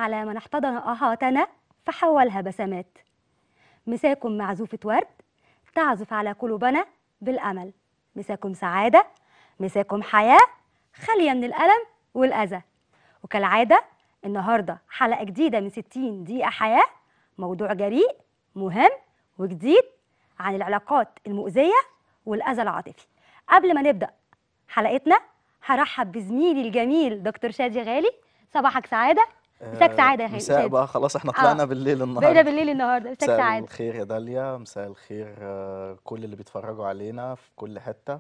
على من احتضن أهاتنا فحولها بسمات مساكم معزوفة ورد تعزف على قلوبنا بالأمل مساكم سعادة مساكم حياة خالية من الألم والأذى وكالعادة النهاردة حلقة جديدة من 60 دقيقة حياة موضوع جريء مهم وجديد عن العلاقات المؤذية والأذى العاطفي قبل ما نبدأ حلقتنا هرحب بزميلي الجميل دكتور شادي غالي صباحك سعادة مساك سعادة يا خالد مساء شادي بقى خلاص احنا آه. طلعنا بالليل بقينا النهارده بالليل النهارده مساك مساء سعادة الخير يا داليا مساء الخير آه، كل اللي بيتفرجوا علينا في كل حتة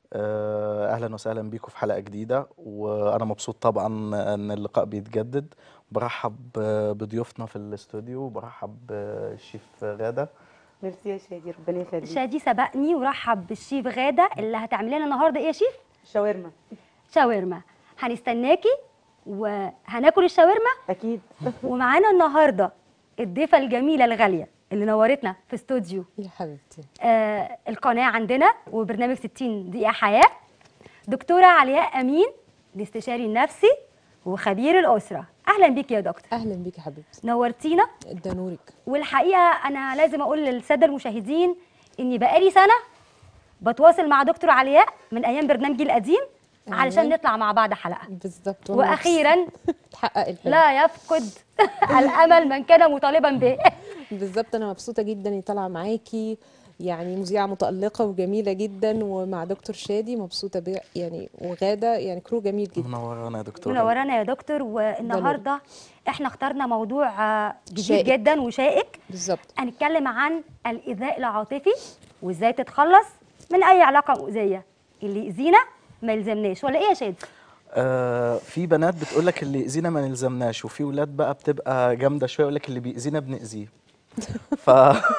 آه، اهلا وسهلا بيكم في حلقة جديدة وانا مبسوط طبعا ان اللقاء بيتجدد برحب آه، بضيوفنا في الاستوديو وبرحب بالشيف غادة ميرسي يا شادي ربنا يخليك شادي سبقني ورحب بالشيف غادة اللي هتعمل لنا النهارده ايه يا شيف؟ شاورما شاورما هنستناكي وهناكل الشاورما اكيد ومعانا النهارده الضيفه الجميله الغاليه اللي نورتنا في استوديو يا حبيبتي آه القناه عندنا وبرنامج 60 دقيقه حياه دكتوره علياء امين الاستشاري النفسي وخبير الاسره اهلا بيك يا دكتور اهلا بيك يا حبيبتي نورتينا ده نورك والحقيقه انا لازم اقول للساده المشاهدين اني بقالي سنه بتواصل مع دكتور علياء من ايام برنامجي القديم علشان أيوة. نطلع مع بعض حلقه بالظبط وأنا واخيرا مبسوطة. تحقق الحلم لا يفقد الامل من كان مطالبا به بالظبط انا مبسوطه جدا اني طالعه معاكي يعني مذيعه متالقه وجميله جدا ومع دكتور شادي مبسوطه بيه يعني وغاده يعني كرو جميل جدا منورانا يا دكتورة منورانا يا دكتور والنهارده احنا اخترنا موضوع آه، جديد شائك. جدا وشائك بالظبط هنتكلم عن الايذاء العاطفي وازاي تتخلص من اي علاقه مؤذيه اللي يأذينا ما يلزمناش ولا ايه يا شادي آه في بنات بتقول لك اللي يأذينا ما نلزمناش وفي ولاد بقى بتبقى جامدة شوية يقول لك اللي بيأذينا بنأذيه ف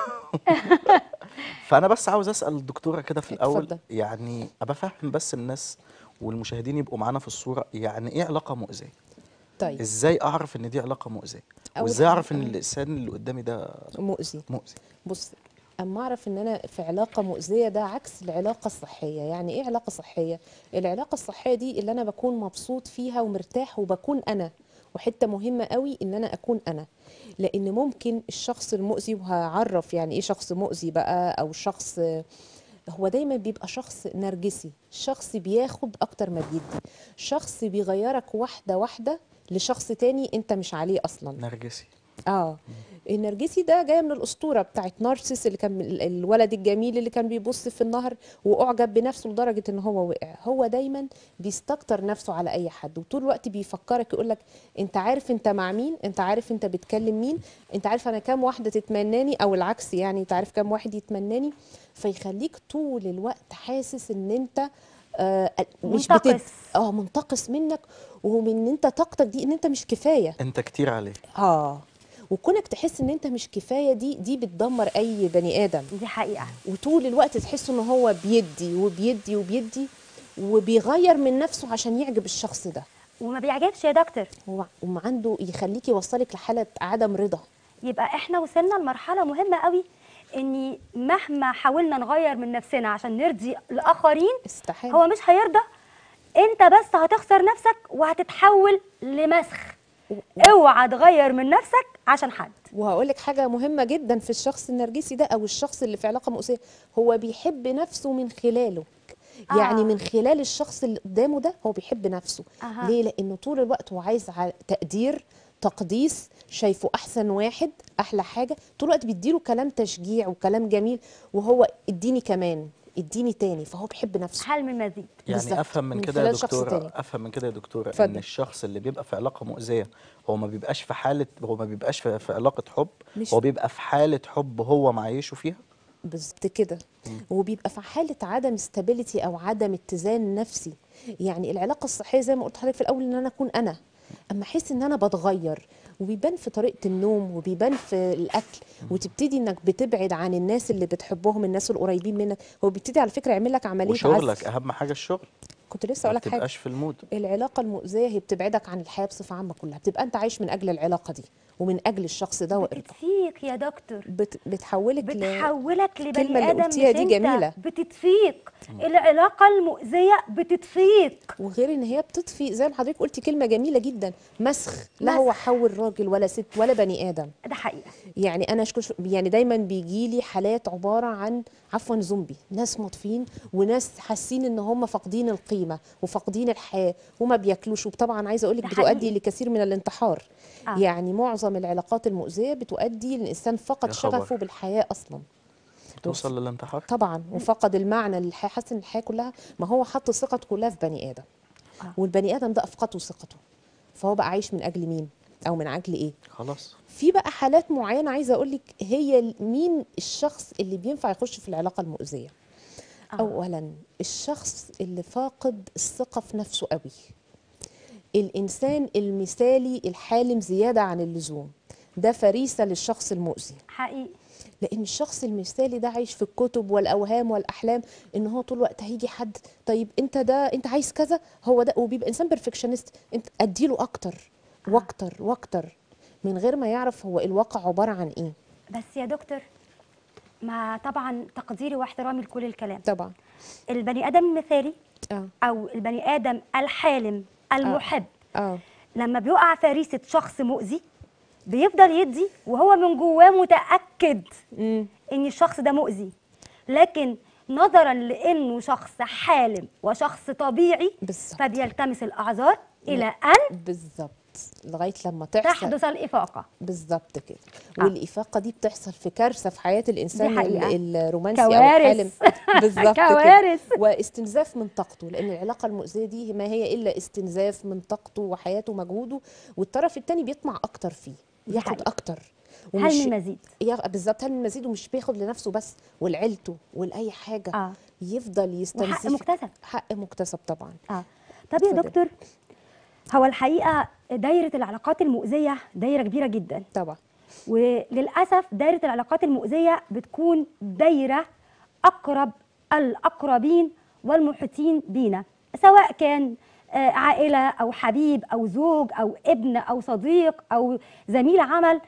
فأنا بس عاوز أسأل الدكتورة كده في الأول اتفضل. يعني أبقى فاهم بس الناس والمشاهدين يبقوا معانا في الصورة يعني إيه علاقة مؤذية؟ طيب إزاي أعرف إن دي علاقة مؤذية؟ أول وإزاي حاجة- أعرف إن الإنسان اللي قدامي ده مؤذي مؤذي؟ بص اما اعرف ان انا في علاقه مؤذيه ده عكس العلاقه الصحيه يعني ايه علاقه صحيه العلاقه الصحيه دي اللي انا بكون مبسوط فيها ومرتاح وبكون انا وحته مهمه قوي ان انا اكون انا لان ممكن الشخص المؤذي وهعرف يعني ايه شخص مؤذي بقى او شخص هو دايما بيبقى شخص نرجسي شخص بياخد اكتر ما بيدي شخص بيغيرك واحده واحده لشخص تاني انت مش عليه اصلا نرجسي اه النرجسي ده جايه من الاسطوره بتاعت نارسيس اللي كان ال- الولد الجميل اللي كان بيبص في النهر واعجب بنفسه لدرجه ان هو وقع هو دايما بيستكتر نفسه على اي حد وطول الوقت بيفكرك يقول لك انت عارف انت مع مين انت عارف انت بتكلم مين انت عارف انا كام واحده تتمناني او العكس يعني انت عارف كام واحد يتمناني فيخليك طول الوقت حاسس ان انت آه مش منتقص. اه منتقص منك ومن ان انت طاقتك دي ان انت مش كفايه أنت كتير عليه اه وكونك تحس ان انت مش كفايه دي دي بتدمر اي بني ادم دي حقيقه وطول الوقت تحس ان هو بيدي وبيدي وبيدي وبيغير من نفسه عشان يعجب الشخص ده وما بيعجبش يا دكتور هو وعنده يخليك يوصلك لحاله عدم رضا يبقى احنا وصلنا لمرحله مهمه قوي اني مهما حاولنا نغير من نفسنا عشان نرضي الاخرين استحاله هو مش هيرضى انت بس هتخسر نفسك وهتتحول لمسخ اوعى تغير من نفسك عشان حد وهقول لك حاجه مهمه جدا في الشخص النرجسي ده او الشخص اللي في علاقه مؤذيه هو بيحب نفسه من خلاله آه. يعني من خلال الشخص اللي قدامه ده هو بيحب نفسه أها. ليه لانه طول الوقت هو عايز ع- تقدير تقديس شايفه احسن واحد احلى حاجه طول الوقت بيديله كلام تشجيع وكلام جميل وهو اديني كمان اديني تاني فهو بيحب نفسه حل من مزيد يعني بالظبط، افهم من من كده يا خلال شخص دكتوره تاني. افهم من كده يا دكتوره ان اتفضل. الشخص اللي بيبقى في علاقه مؤذيه هو ما بيبقاش في حاله هو ما بيبقاش في, في علاقه حب مش- هو بيبقى في حاله حب هو معيشه فيها بالظبط كده وبيبقى في حاله عدم استابيليتي او عدم اتزان نفسي يعني العلاقه الصحيه زي ما قلت لحضرتك في الاول ان انا اكون انا اما احس ان انا بتغير وبيبان في طريقه النوم وبيبان في الاكل وتبتدي انك بتبعد عن الناس اللي بتحبهم الناس القريبين منك هو بيبتدي على فكره يعمل لك عمليه وشغلك عزل اهم حاجه الشغل كنت لسه ما اقول لك حاجه تبقاش في المود العلاقه المؤذيه هي بتبعدك عن الحياه بصفه عامه كلها بتبقى انت عايش من اجل العلاقه دي ومن اجل الشخص ده وارضاه بتتفيق يا دكتور بت بتحولك ل... بتحولك الكلمة لبني اللي ادم قلتيها مش دي انت. جميلة. بتتفيق العلاقه المؤذيه بتتفيق وغير ان هي بتطفي زي ما حضرتك قلتي كلمه جميله جدا مسخ لا مسخ. هو حول راجل ولا ست ولا بني ادم ده حقيقه يعني انا شكو يعني دايما بيجي لي حالات عباره عن عفوا زومبي ناس مطفين وناس حاسين ان هم فاقدين القيمه وفاقدين الحياه وما بياكلوش وطبعا عايزه اقول لك ده بتؤدي حقيقي. لكثير من الانتحار آه. يعني معظم العلاقات المؤذيه بتؤدي للانسان فقد يا خبر. شغفه بالحياه اصلا توصل للانتحار طبعا وفقد المعنى للحياه حاسس ان الحياه كلها ما هو حط ثقته كلها في بني ادم آه. والبني ادم ده افقده ثقته فهو بقى عايش من اجل مين او من اجل ايه خلاص في بقى حالات معينه عايزه اقول لك هي مين الشخص اللي بينفع يخش في العلاقه المؤذيه آه. اولا الشخص اللي فاقد الثقه في نفسه قوي الانسان المثالي الحالم زياده عن اللزوم ده فريسه للشخص المؤذي حقيقي لان الشخص المثالي ده عايش في الكتب والاوهام والاحلام ان هو طول الوقت هيجي حد طيب انت ده انت عايز كذا هو ده وبيبقى انسان بيرفكشنست انت اديله اكتر واكتر واكتر من غير ما يعرف هو الواقع عباره عن ايه بس يا دكتور مع طبعا تقديري واحترامي لكل الكلام طبعا البني ادم المثالي اه او البني ادم الحالم المحب اه لما بيقع فريسه شخص مؤذي بيفضل يدي وهو من جواه متاكد امم ان الشخص ده مؤذي لكن نظرا لانه شخص حالم وشخص طبيعي بالظبط فبيلتمس الاعذار الى ان بالظبط لغايه لما تحصل تحدث الافاقه بالظبط كده آه. والافاقه دي بتحصل في كارثه في حياه الانسان حقيقة. ال- الرومانسي او كوارث. الحالم بالظبط كده كوارث. واستنزاف من طاقته لان العلاقه المؤذيه دي ما هي الا استنزاف من طاقته وحياته ومجهوده والطرف الثاني بيطمع اكتر فيه دي ياخد حقيقة. اكتر هل من مزيد يا- بالظبط هل من مزيد ومش بياخد لنفسه بس ولعيلته ولاي حاجه اه يفضل وحق يستنزف مكتسب حق مكتسب طبعا اه طب يا اتفضل. دكتور هو الحقيقه دايره العلاقات المؤذيه دايره كبيره جدا طبعا وللاسف دايره العلاقات المؤذيه بتكون دايره اقرب الاقربين والمحيطين بينا سواء كان آه، عائله او حبيب او زوج او ابن او صديق او زميل عمل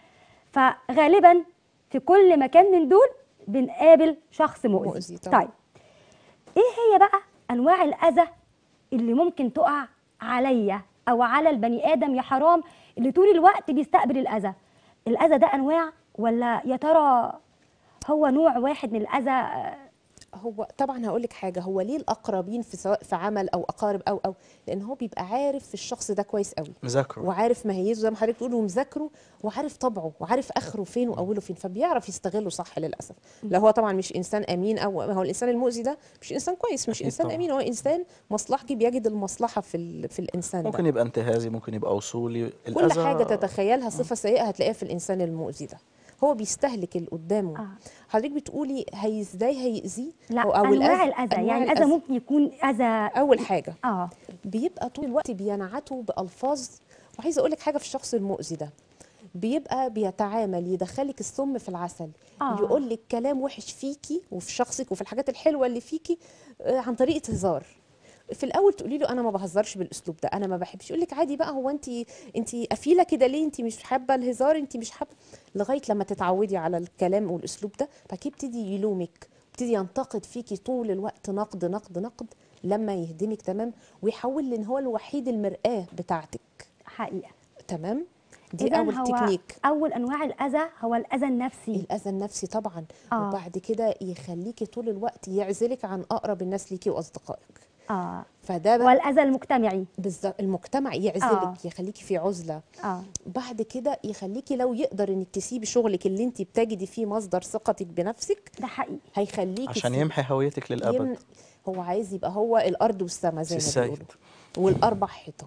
فغالبا في كل مكان من دول بنقابل شخص مؤذي, مؤذي طبعاً. طيب ايه هي بقى انواع الاذى اللي ممكن تقع عليا او على البني ادم يا حرام اللي طول الوقت بيستقبل الاذى الاذى ده انواع ولا يا ترى هو نوع واحد من الاذى آه، هو طبعا هقول لك حاجه هو ليه الاقربين في سواء في عمل او اقارب او او لان هو بيبقى عارف الشخص ده كويس قوي مذاكره وعارف مهيزه زي ما حضرتك بتقول ومذاكره وعارف طبعه وعارف اخره فين واوله فين فبيعرف يستغله صح للاسف لا هو طبعا مش انسان امين او هو الانسان المؤذي ده مش انسان كويس مش أكيد انسان طبعاً. امين هو انسان مصلحجي بيجد المصلحه في ال- في الانسان ممكن ده يبقى انتهازي ممكن يبقى وصولي كل الأذى حاجه تتخيلها صفه سيئه هتلاقيها في الانسان المؤذي ده هو بيستهلك اللي قدامه آه. حضرتك بتقولي هي ازاي هيأذيه لا أو- أو انواع الأذى- الاذى أنواع يعني الاذى ممكن يكون اذى اول حاجه اه بيبقى طول الوقت بينعته بألفاظ وعايزه اقول لك حاجه في الشخص المؤذي ده بيبقى بيتعامل يدخلك السم في العسل آه. يقول لك كلام وحش فيكي وفي شخصك وفي الحاجات الحلوه اللي فيكي آه، عن طريقه هزار في الاول تقولي له انا ما بهزرش بالاسلوب ده انا ما بحبش يقول لك عادي بقى هو انت انت قفيله كده ليه انت مش حابه الهزار انت مش حابه لغايه لما تتعودي على الكلام والاسلوب ده بعد كده يبتدي يلومك يبتدي ينتقد فيكي طول الوقت نقد نقد نقد لما يهدمك تمام ويحول لان هو الوحيد المرآة بتاعتك حقيقه تمام دي إذن اول هو تكنيك اول انواع الاذى هو الاذى النفسي الاذى النفسي طبعا آه. وبعد كده يخليكي طول الوقت يعزلك عن اقرب الناس ليكي واصدقائك اه فده بقى والاذى المجتمعي بالظبط المجتمع يعزلك آه. يخليكي في عزله اه بعد كده يخليكي لو يقدر انك تسيبي شغلك اللي انت بتجدي فيه مصدر ثقتك بنفسك ده حقيقي هيخليكي عشان تسيبي- يمحي هويتك للأبد يمن... هو عايز يبقى هو الارض والسماء زي سي ما السيد. بيقولوا والاربع حيطان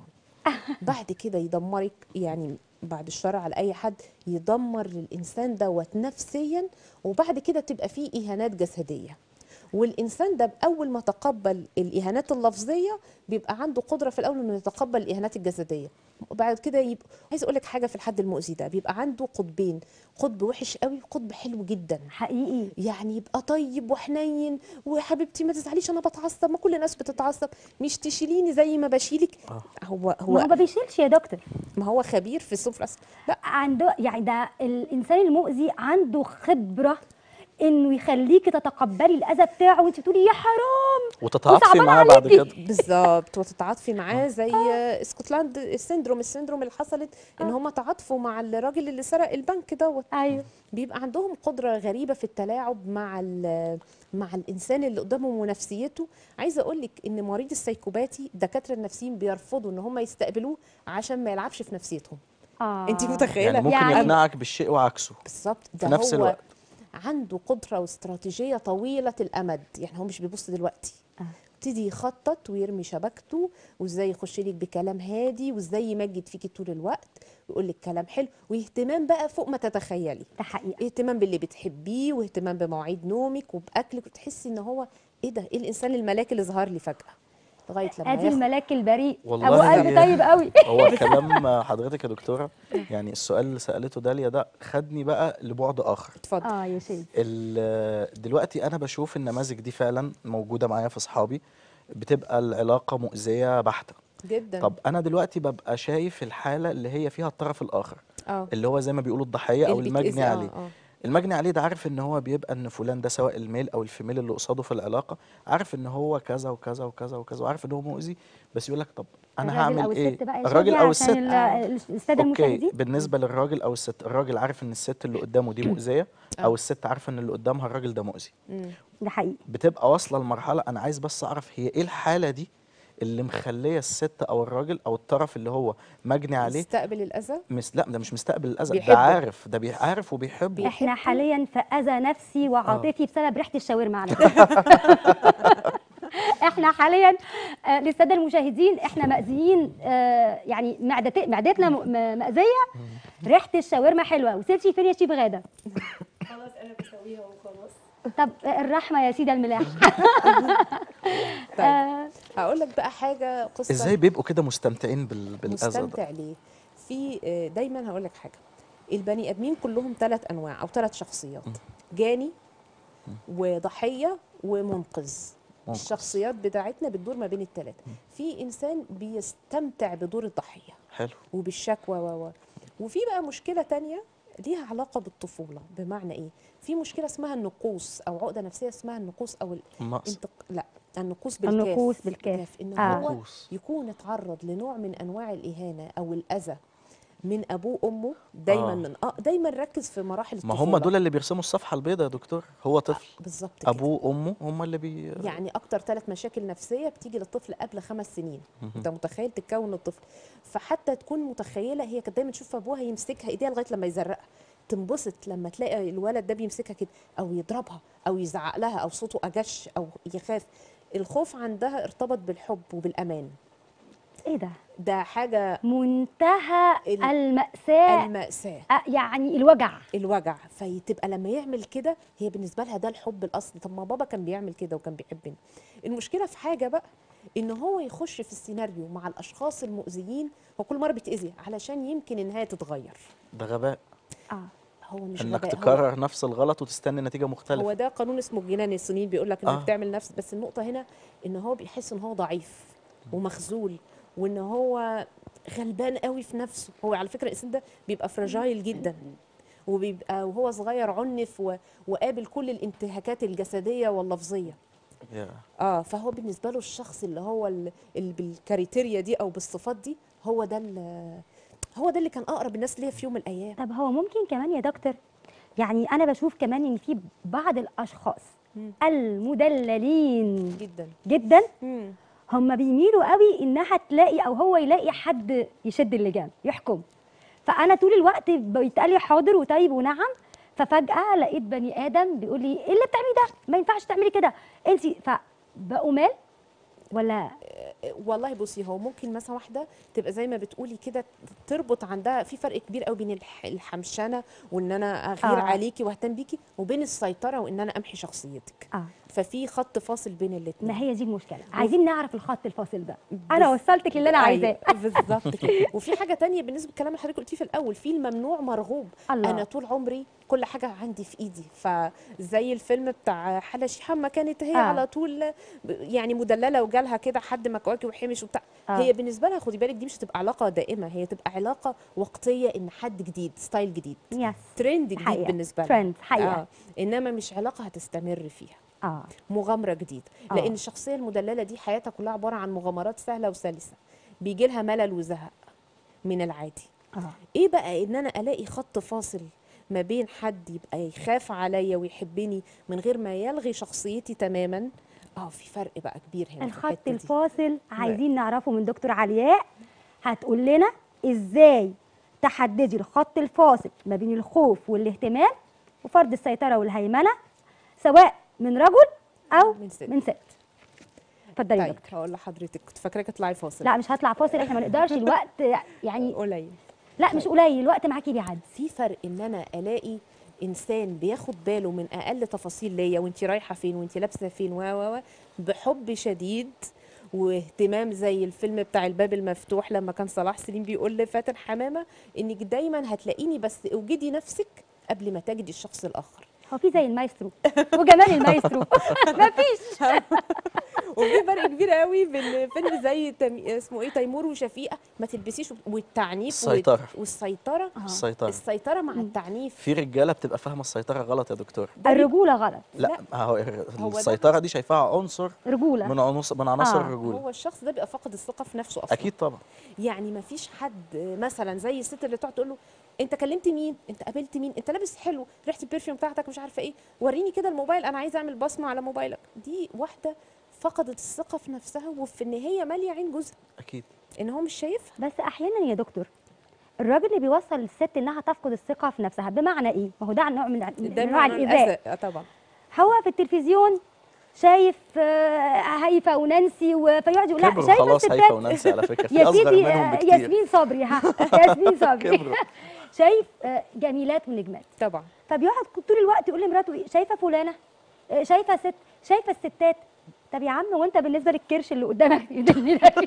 بعد كده يدمرك يعني بعد الشر على اي حد يدمر للانسان دوت نفسيا وبعد كده تبقى فيه اهانات جسديه والانسان ده اول ما تقبل الاهانات اللفظيه بيبقى عنده قدره في الاول انه يتقبل الاهانات الجسديه وبعد كده يبقى عايز اقول لك حاجه في الحد المؤذي ده بيبقى عنده قطبين قطب وحش قوي وقطب حلو جدا حقيقي يعني يبقى طيب وحنين وحبيبتي ما تزعليش انا بتعصب ما كل الناس بتتعصب مش تشيليني زي ما بشيلك آه. هو ما هو هو ما بيشيلش يا دكتور ما هو خبير في السفر لا عنده يعني ده الانسان المؤذي عنده خبره انه يخليكي تتقبلي الاذى بتاعه وانت بتقولي يا حرام وتتعاطفي وصعبان معاه بعد عليكي. كده بالظبط وتتعاطفي معاه زي اسكتلاند السندروم السندروم اللي حصلت ان هم تعاطفوا مع الراجل اللي سرق البنك دوت ايوه بيبقى عندهم قدره غريبه في التلاعب مع ال- مع الانسان اللي قدامهم ونفسيته عايزه اقول لك ان مريض السيكوباتي الدكاتره النفسيين بيرفضوا ان هم يستقبلوه عشان ما يلعبش في نفسيتهم اه انت متخيله يعني ممكن يعني- يقنعك بالشيء وعكسه بالظبط في ده نفس هو الوقت. عنده قدره واستراتيجيه طويله الامد يعني هو مش بيبص دلوقتي آه. يبتدي يخطط ويرمي شبكته وازاي يخش لك بكلام هادي وازاي يمجد فيكي طول الوقت ويقول لك كلام حلو واهتمام بقى فوق ما تتخيلي ده حقيقه اهتمام باللي بتحبيه واهتمام بمواعيد نومك وباكلك وتحسي ان هو ايه ده ايه الانسان الملاك اللي ظهر لي فجاه لغايه لما ادي ياخد الملاك البريء والله ابو قلب هي- طيب قوي هو كلام حضرتك يا دكتوره يعني السؤال اللي سالته داليا ده خدني بقى لبعد اخر اتفضل اه يا شيخ ال- دلوقتي انا بشوف النماذج دي فعلا موجوده معايا في اصحابي بتبقى العلاقه مؤذيه بحته جدا طب انا دلوقتي ببقى شايف الحاله اللي هي فيها الطرف الاخر اه اللي هو زي ما بيقولوا الضحيه او اللي المجني بيتأذي، آه، عليه آه. المجني عليه ده عارف ان هو بيبقى ان فلان ده سواء الميل او الفيميل اللي قصاده في العلاقه عارف ان هو كذا وكذا وكذا وكذا وعارف ان هو مؤذي بس يقول لك طب انا الراجل هعمل او ايه الست بقى يا الراجل شادي او عشان الست ال- آه. الساده اوكي المشاهدين بالنسبه للراجل او الست الراجل عارف ان الست اللي قدامه دي مؤذيه او الست عارفه ان اللي قدامها الراجل ده مؤذي مم. ده حقيقي بتبقى واصله لمرحله انا عايز بس اعرف هي ايه الحاله دي اللي مخليه الست او الراجل او الطرف اللي هو مجني عليه يستقبل الاذى مس لا ده مش مستقبل الاذى ده بيحبه. عارف ده بيعرف وبيحبه احنا حاليا في اذى نفسي وعاطفي بسبب ريحه الشاورما على فكره احنا حاليا آه، للساده المشاهدين احنا مأذيين آه، يعني معدت معدتنا م- م- مأذيه ريحه الشاورما حلوه وسيرتي فين يا شيف غاده خلاص انا بسويها وخلاص طب آه، الرحمه يا سيدي الملاح طيب هقول لك بقى حاجه قصه ازاي بيبقوا كده مستمتعين بال... بالاذى ده مستمتع ليه في آه، دايما هقول لك حاجه البني ادمين كلهم ثلاث انواع او ثلاث شخصيات جاني وضحيه ومنقذ منقذ. الشخصيات بتاعتنا بتدور ما بين الثلاثه في انسان بيستمتع بدور الضحيه حلو وبالشكوى و و وفي بقى مشكله تانية ليها علاقه بالطفوله بمعنى ايه في مشكله اسمها النقوص او عقده نفسيه اسمها النقوص او ال... النقص انت لا النقوص بالكاف النقوص بالكاف. ان آه. هو نقوص. يكون اتعرض لنوع من انواع الاهانه او الاذى من ابوه وامه دايما آه. من اه دايما ركز في مراحل ما الطفوله هم دول اللي بيرسموا الصفحه البيضاء يا دكتور هو طفل بالظبط كده. ابوه وامه هم اللي بي يعني اكتر ثلاث مشاكل نفسيه بتيجي للطفل قبل خمس سنين انت متخيل تتكون الطفل فحتى تكون متخيله هي كانت دايما تشوف ابوها يمسكها ايديها لغايه لما يزرقها تنبسط لما تلاقي الولد ده بيمسكها كده او يضربها او يزعق لها او صوته اجش او يخاف الخوف عندها ارتبط بالحب وبالامان ايه ده ده حاجه منتهى ال- المأساة المأساة آه، يعني الوجع الوجع فتبقى لما يعمل كده هي بالنسبه لها ده الحب الاصلي طب ما بابا كان بيعمل كده وكان بيحبني المشكله في حاجه بقى ان هو يخش في السيناريو مع الاشخاص المؤذيين هو كل مره بيتاذي علشان يمكن النهايه تتغير ده غباء اه هو مش انك غباء هو, تكرر نفس الغلط وتستني نتيجه مختلفه هو ده قانون اسمه الجنان الصينيين بيقول لك انك آه. بتعمل نفس بس النقطه هنا ان هو بيحس ان هو ضعيف ومخذول وان هو غلبان قوي في نفسه هو على فكره الانسان ده بيبقى فراجايل جدا وبيبقى وهو صغير عنف و... وقابل كل الانتهاكات الجسديه واللفظيه يا. اه فهو بالنسبه له الشخص اللي هو ال- اللي بالكاريتيريا دي او بالصفات دي هو ده ال- هو ده اللي كان اقرب الناس ليا في يوم من الايام طب هو ممكن كمان يا دكتور يعني انا بشوف كمان ان في بعض الاشخاص مم. المدللين جدا جدا مم. هم بيميلوا قوي انها تلاقي او هو يلاقي حد يشد اللجام يحكم فانا طول الوقت بيتقال لي حاضر وطيب ونعم ففجاه لقيت بني ادم بيقول لي ايه اللي بتعملي ده ما ينفعش تعملي كده انت فبقوا مال ولا والله بصي هو ممكن مثلا واحده تبقى زي ما بتقولي كده تربط عندها في فرق كبير قوي بين الح- الحمشنه وان انا اغير آه. آه. عليكي واهتم بيكي وبين السيطره وان انا امحي شخصيتك اه ففي خط فاصل بين الاثنين ما هي دي المشكله عايزين نعرف الخط الفاصل ده انا وصلتك اللي انا عايزاه بالظبط كده وفي حاجه تانية بالنسبه للكلام اللي حضرتك قلتيه في الاول في الممنوع مرغوب الله. انا طول عمري كل حاجه عندي في ايدي فزي الفيلم بتاع حلا شيحه ما كانت هي آه. آه. على طول ب- يعني مدلله وجالها كده حد مكواكي وحمش وبتاع آه. آه. هي بالنسبه لها خدي بالك دي مش هتبقى علاقه دائمه هي تبقى علاقه وقتيه ان حد جديد ستايل جديد يس ترند جديد حقيقة. بالنسبه لها ترند حقيقة. آه. انما مش علاقه هتستمر فيها اه مغامره جديده آه. لان الشخصيه المدلله دي حياتها كلها عباره عن مغامرات سهله وسلسه بيجي لها ملل وزهق من العادي اه ايه بقى ان انا الاقي خط فاصل ما بين حد يبقى يخاف عليا ويحبني من غير ما يلغي شخصيتي تماما اه في فرق بقى كبير هنا في الخط الحتة دي. الفاصل عايزين نعرفه من دكتور علياء هتقول لنا ازاي تحددي الخط الفاصل ما بين الخوف والاهتمام وفرض السيطره والهيمنه سواء من رجل او من ست. من ست اتفضلي يا طيب دكتور هقول لحضرتك كنت فاكراك تطلعي فاصل لا مش هطلع فاصل احنا ما نقدرش الوقت يعني قليل لا مش قليل الوقت معاكي بيعدي في فرق ان انا الاقي انسان بياخد باله من اقل تفاصيل ليا وانت رايحه فين وانت لابسه فين و و و بحب شديد واهتمام زي الفيلم بتاع الباب المفتوح لما كان صلاح سليم بيقول لفاتن حمامه انك دايما هتلاقيني بس اوجدي نفسك قبل ما تجدي الشخص الاخر هو في زي المايسترو وجمال المايسترو مفيش وفي فرق كبير قوي بين فيلم زي تم... اسمه ايه تيمور وشفيقه ما تلبسيش والتعنيف السيطرة. والسيطره السيطرة السيطره مع التعنيف في رجاله بتبقى فاهمه السيطره غلط يا دكتور الرجوله غلط لا هو هو ده- السيطره دي شايفاها عنصر رجوله من عناصر من عناصر آه. الرجوله هو الشخص ده بيبقى فاقد الثقه في نفسه اصلا اكيد طبعا يعني ما فيش حد مثلا زي الست اللي تقعد تقول له انت كلمت مين انت قابلت مين انت لابس حلو ريحه البرفيوم بتاعتك مش عارفه ايه وريني كده الموبايل انا عايزه اعمل بصمه على موبايلك دي واحده فقدت الثقه في نفسها وفي ان هي ماليه عين جوزها اكيد ان هو مش شايفها بس احيانا يا دكتور الراجل اللي بيوصل للست انها تفقد الثقه في نفسها بمعنى ايه ما هو ده نوع من من ده انواع معنى الايذاء الأذى. آه طبعا هو في التلفزيون شايف آه، هيفا ونانسي و- فيقعد يقول لا كبروا شايفه خلاص هيفا الستات ونانسي على فكره في يا اصغر سيدي منهم آه، بكتير ياسمين صبري ها ياسمين صبري كبروا شايف آه، جميلات ونجمات طبعا فبيقعد طول الوقت يقول لمراته إيه؟ شايفه فلانه آه، شايفه ست شايفه الستات طب يا عم وانت بالنسبه للكرش اللي قدامك يدلني ده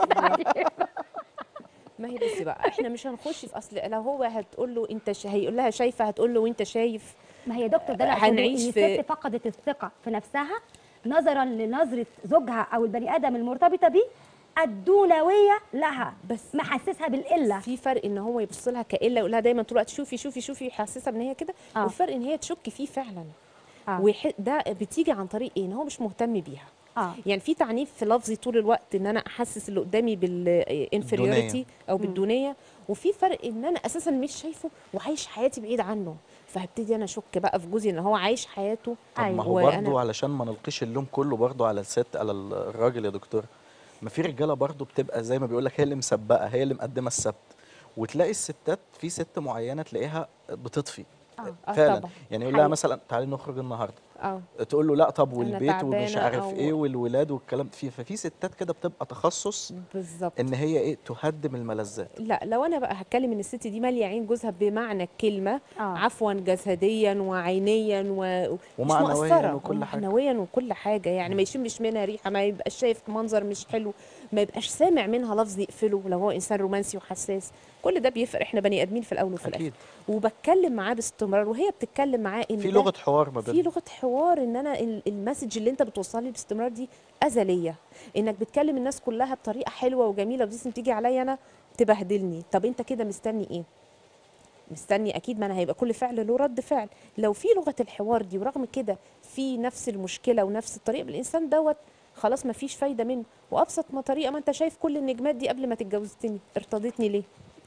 ما هي بصي بقى احنا مش هنخش في اصل لو هو هتقول له انت ش... هيقول لها شايفه هتقول له وانت شايف ما هي يا دكتور ده اللي أقصده، هنعيش ان في- الست فقدت الثقه في نفسها نظرا لنظره زوجها او البني ادم المرتبطه بيه الدونويه لها بس محسسها بالقله في فرق ان هو يبص لها كإلا يقول لها دايما طول الوقت شوفي شوفي شوفي يحسسها ان هي كده آه. وفرق ان هي تشك فيه فعلا آه. ويح... ده بتيجي عن طريق ايه ان هو مش مهتم بيها اه يعني في تعنيف في لفظي طول الوقت ان انا احسس اللي قدامي بالانفيريوريتي او بالدونيه وفي فرق ان انا اساسا مش شايفه وعايش حياتي بعيد عنه فهبتدي انا اشك بقى في جوزي ان هو عايش حياته طب ما أيوة. هو وأنا- برضه علشان ما نلقيش اللوم كله برضه على الست على الراجل يا دكتور ما في رجاله برضه بتبقى زي ما بيقول لك هي اللي مسبقه هي اللي مقدمه السبت وتلاقي الستات في ست معينه تلاقيها بتطفي آه فعلا طبعا. يعني يقول لها حقيقي. مثلا تعالي نخرج النهارده اه تقول له لا طب أنا والبيت ومش تعبانة عارف أو- ايه والولاد والكلام في ففي ستات كده بتبقى تخصص بالظبط ان هي ايه تهدم الملذات لا لو انا بقى هتكلم ان الست دي ماليه عين جوزها بمعنى الكلمه آه. عفوا جسديا وعينيا و... مش ومعنوياً مقصرة، وكل حاجة. ومعنويا وكل حاجه يعني ما يشمش منها ريحه ما يبقاش شايف منظر مش حلو ما يبقاش سامع منها لفظ يقفله لو هو انسان رومانسي وحساس كل ده بيفرق احنا بني ادمين في الاول وفي الاخر اكيد وبتكلم معاه باستمرار وهي بتتكلم معاه ان في ده- لغه حوار ما في بين لغه حوار ان انا ال- المسج اللي انت بتوصلي باستمرار دي ازليه انك بتكلم الناس كلها بطريقه حلوه وجميله ودي تيجي عليا انا تبهدلني طب انت كده مستني ايه مستني اكيد ما انا هيبقى كل فعل له رد فعل لو في لغه الحوار دي ورغم كده في نفس المشكله ونفس الطريقه بالانسان دوت خلاص ما فيش فايده منه وابسط ما طريقه ما انت شايف كل النجمات دي قبل ما تتجوزتني ارتضيتني ليه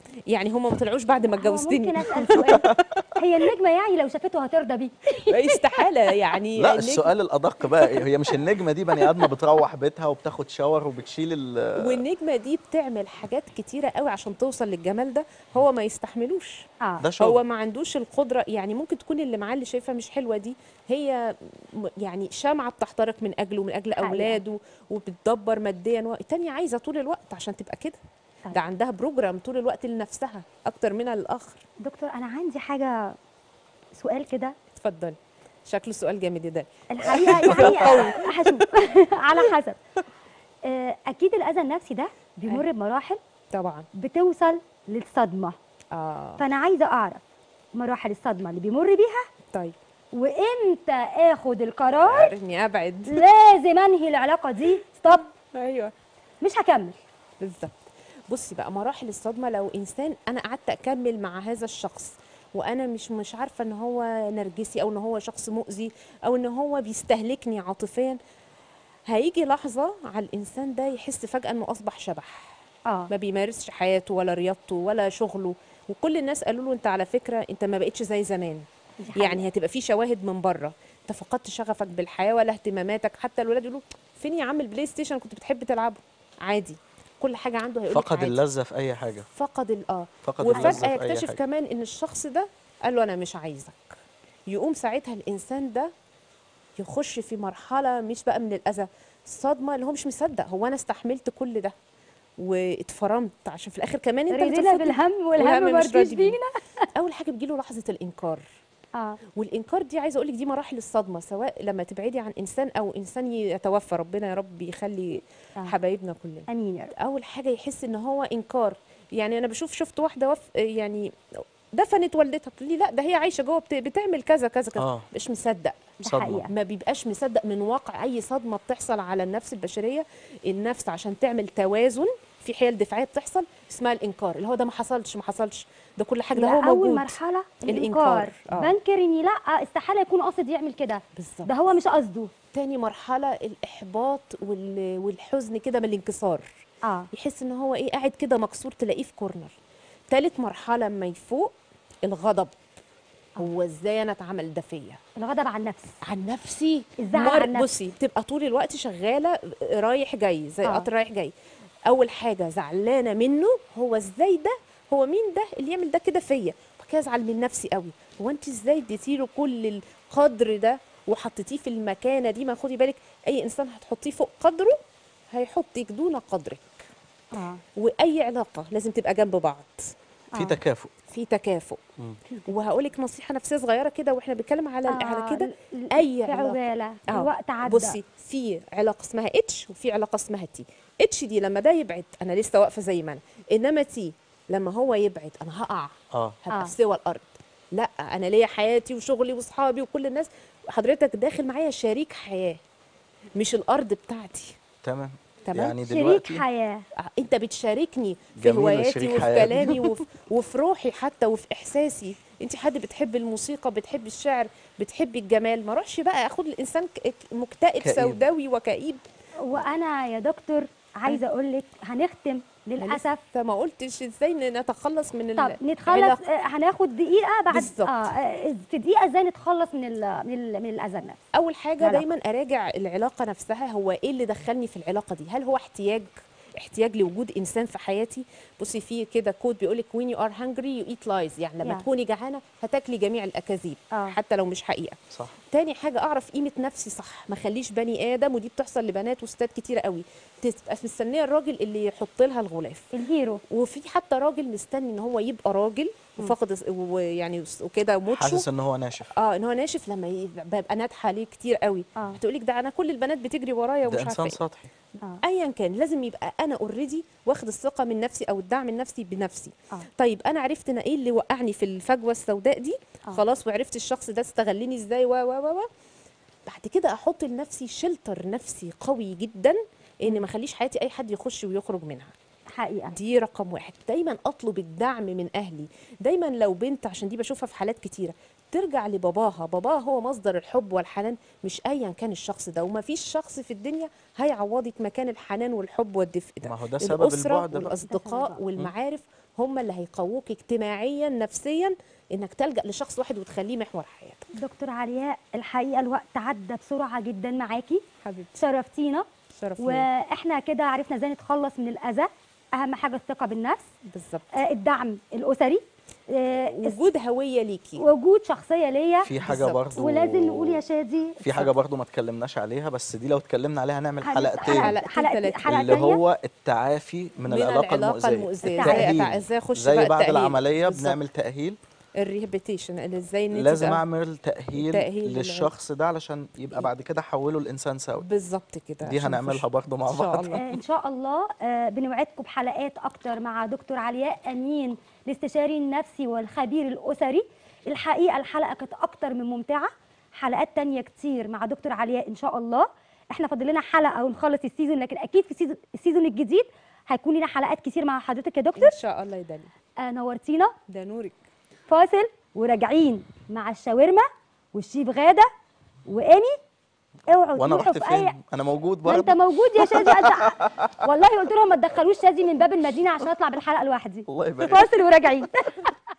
يعني هم ما طلعوش بعد ما هو اتجوزتني ممكن اسال سؤال هي النجمه يعني لو شافته هترضى بيه استحاله يعني لا النجم- السؤال الادق بقى هي مش النجمه دي بني ادمه بتروح بيتها وبتاخد شاور وبتشيل ال والنجمه دي بتعمل حاجات كتيره قوي عشان توصل للجمال ده هو ما يستحملوش اه ده شغل هو ما عندوش القدره يعني ممكن تكون اللي معاه اللي شايفها مش حلوه دي هي م- يعني شمعه بتحترق من اجله من اجل حقيقة. اولاده وبتدبر ماديا و- التانية عايزه طول الوقت عشان تبقى كده طيب. ده عندها بروجرام طول الوقت لنفسها اكتر منها للاخر دكتور انا عندي حاجه سؤال كده اتفضلي شكله سؤال جامد ده الحقيقه يعني هشوف على حسب آه، اكيد الاذى النفسي ده بيمر بمراحل طبعا بتوصل للصدمه اه فانا عايزه اعرف مراحل الصدمه اللي بيمر بيها طيب وامتى اخد القرار اني ابعد لازم انهي العلاقه دي ستوب ايوه مش هكمل بالظبط بصي بقى مراحل الصدمه لو انسان انا قعدت اكمل مع هذا الشخص وانا مش مش عارفه ان هو نرجسي او ان هو شخص مؤذي او ان هو بيستهلكني عاطفيا هيجي لحظه على الانسان ده يحس فجاه انه اصبح شبح اه ما بيمارسش حياته ولا رياضته ولا شغله وكل الناس قالوا له انت على فكره انت ما بقتش زي زمان دي حقيقة. يعني هتبقى في شواهد من بره انت فقدت شغفك بالحياه ولا اهتماماتك حتى الولاد يقولوا فين يا عم البلاي ستيشن كنت بتحب تلعبه عادي كل حاجه عنده هيقول فقد عادي. اللذه في اي حاجه فقد ال- اه فقد اللذه وفجاه في اي يكتشف حاجه كمان ان الشخص ده قال له انا مش عايزك يقوم ساعتها الانسان ده يخش في مرحله مش بقى من الاذى الصدمه اللي هو مش مصدق هو انا استحملت كل ده واتفرمت عشان في الاخر كمان انت رضينا بترفضني. بالهم والهم والهم مش مرضيش راضي بينا. بينا اول حاجه بتجيله لحظه الانكار اه والانكار دي عايزه اقول لك دي مراحل الصدمه سواء لما تبعدي عن انسان او انسان يتوفى ربنا يا رب يخلي آه. حبايبنا كلنا امين يا رب اول حاجه يحس ان هو انكار يعني انا بشوف شفت واحده وف يعني دفنت والدتها تقول لي لا ده هي عايشه جوه بت- بتعمل كذا كذا كذا اه مش مصدق ده صدمة. حقيقه ما بيبقاش مصدق من واقع اي صدمه بتحصل على النفس البشريه النفس عشان تعمل توازن في حيل دفاعيه بتحصل اسمها الانكار اللي هو ده ما حصلش ما حصلش ده كل حاجه ده يبقى هو اول موجود مرحله الإنكار. الانكار آه. بنكر اني لا استحاله يكون قاصد يعمل كده بالظبط ده هو مش قصده تاني مرحله الاحباط وال- والحزن كده من الانكسار اه يحس ان هو ايه قاعد كده مكسور تلاقيه في كورنر تالت مرحله اما يفوق الغضب هو ازاي انا اتعمل ده فيا الغضب عن النفس عن نفسي الزعل مر- عن نفسي. بصي بتبقى طول الوقت شغاله رايح جاي زي آه. قطر رايح جاي اول حاجه زعلانه منه هو ازاي ده هو مين ده اللي يعمل ده كده فيا بعد كده ازعل من نفسي قوي هو انت ازاي اديتيله كل القدر ده وحطيتيه في المكانه دي ما خدي بالك اي انسان هتحطيه فوق قدره هيحطك دون قدرك اه واي علاقه لازم تبقى جنب بعض في آه. تكافؤ في تكافؤ مم. وهقولك نصيحه نفسيه صغيره كده واحنا بنتكلم على آه، على كده ال- اي في علاقه عجاله آه. الوقت عدى بصي في علاقه اسمها اتش وفي علاقه اسمها تي اتش دي لما ده يبعد انا لسه واقفه زي ما انا انما تي لما هو يبعد انا هقع اه هبقى آه. في سوى الارض لا انا ليا حياتي وشغلي واصحابي وكل الناس حضرتك داخل معايا شريك حياه مش الارض بتاعتي تمام تمام يعني شريك دلوقتي حياه آه، انت بتشاركني في جميل هواياتي شريك وفي حياة. كلامي وفي, وفي روحي حتى وفي احساسي انت حد بتحب الموسيقى بتحب الشعر بتحب الجمال ما اروحش بقى اخد الانسان ك- مكتئب كئيب. سوداوي وكئيب وانا يا دكتور عايزه اقول لك هنختم للاسف فما قلتش ازاي ن- نتخلص من طب ال- نتخلص العلاقة. آه، هناخد دقيقه بعد بالظبط. اه آه، في دقيقه ازاي نتخلص من ال من ال من الاذى النفسي اول حاجه العلاقة. دايما اراجع العلاقه نفسها هو ايه اللي دخلني في العلاقه دي هل هو احتياج احتياج لوجود انسان في حياتي بصي في كده كود بيقول لك when you are hungry you eat lies يعني لما Yeah. تكوني جعانه هتاكلي جميع الاكاذيب آه. حتى لو مش حقيقه صح تاني حاجة أعرف قيمة نفسي صح ما خليش بني آدم ودي بتحصل لبنات وستات كتيرة قوي تبقى مستنية الراجل اللي يحط لها الغلاف الهيرو وفي حتى راجل مستني ان هو يبقى راجل وفاقد الس- ويعني وكده موتشو حاسس ان هو ناشف اه ان هو ناشف لما ي- ببقى ناجحه عليه كتير قوي آه. هتقول لك ده انا كل البنات بتجري ورايا ده ومش عارفه انسان إيه. سطحي اه ايا كان لازم يبقى انا اوريدي واخد الثقه من نفسي او الدعم النفسي بنفسي آه. طيب انا عرفت انا ايه اللي وقعني في الفجوه السوداء دي آه. خلاص وعرفت الشخص ده استغلني ازاي و و و و. بعد كده احط لنفسي شلتر نفسي قوي جدا ان ما اخليش حياتي اي حد يخش ويخرج منها حقيقه دي رقم واحد دايما اطلب الدعم من اهلي دايما لو بنت عشان دي بشوفها في حالات كتيره ترجع لباباها باباها هو مصدر الحب والحنان مش ايا كان الشخص ده وما فيش شخص في الدنيا هيعوضك مكان الحنان والحب والدفء ده ما هو ده سبب الاسره البعد بقى. ده سبب والاصدقاء البعد. والمعارف هم اللي هيقووك اجتماعيا نفسيا انك تلجا لشخص واحد وتخليه محور حياتك دكتور علياء الحقيقه الوقت عدى بسرعه جدا معاكي حبيبتي شرفتينا شرف ليا واحنا كده عرفنا ازاي نتخلص من الاذى اهم حاجه الثقه بالنفس بالظبط آه، الدعم الاسري آه، وجود هويه ليكي وجود شخصيه ليا في حاجه بالظبط. برضو ولازم نقول يا شادي في حاجه برضو ما اتكلمناش عليها بس دي لو اتكلمنا عليها هنعمل هن- حلقتين حلقة- حلقة تلاتة. حلقة اللي تانية هو التعافي من, من العلاقه, العلاقة المؤذيه المؤذية. ازاي التأهيل. أتع- ازاي أخش زي بقى بعد التأهيل. العمليه بالظبط. بنعمل تاهيل الريهابيتيشن اللي ازاي ان انت لازم تبقى- اعمل تاهيل, تأهيل للشخص ده علشان يبقى بعد كده احوله لانسان سوي بالظبط كده دي عشان هنعملها نخش. برضو مع ان شاء بعض الله آه، ان شاء الله آه، بنوعدكم بحلقات اكتر مع دكتور علياء امين الاستشاري النفسي والخبير الاسري الحقيقه الحلقه كانت اكتر من ممتعه حلقات تانية كتير مع دكتور علياء ان شاء الله احنا فاضل لنا حلقه ونخلص السيزون لكن اكيد في السيزون, السيزون الجديد هيكون لنا حلقات كتير مع حضرتك يا دكتور ان شاء الله يا دالي آه، نورتينا ده نورك فاصل وراجعين مع الشاورما والشيف غاده واني اوعوا وانا تروحوا رحت في اي فين انا موجود ما انت برضه موجود يا شادي انت والله قلت لهم ما تدخلوش شادي من باب المدينه عشان اطلع بالحلقه لوحدي الله يبارك فاصل وراجعين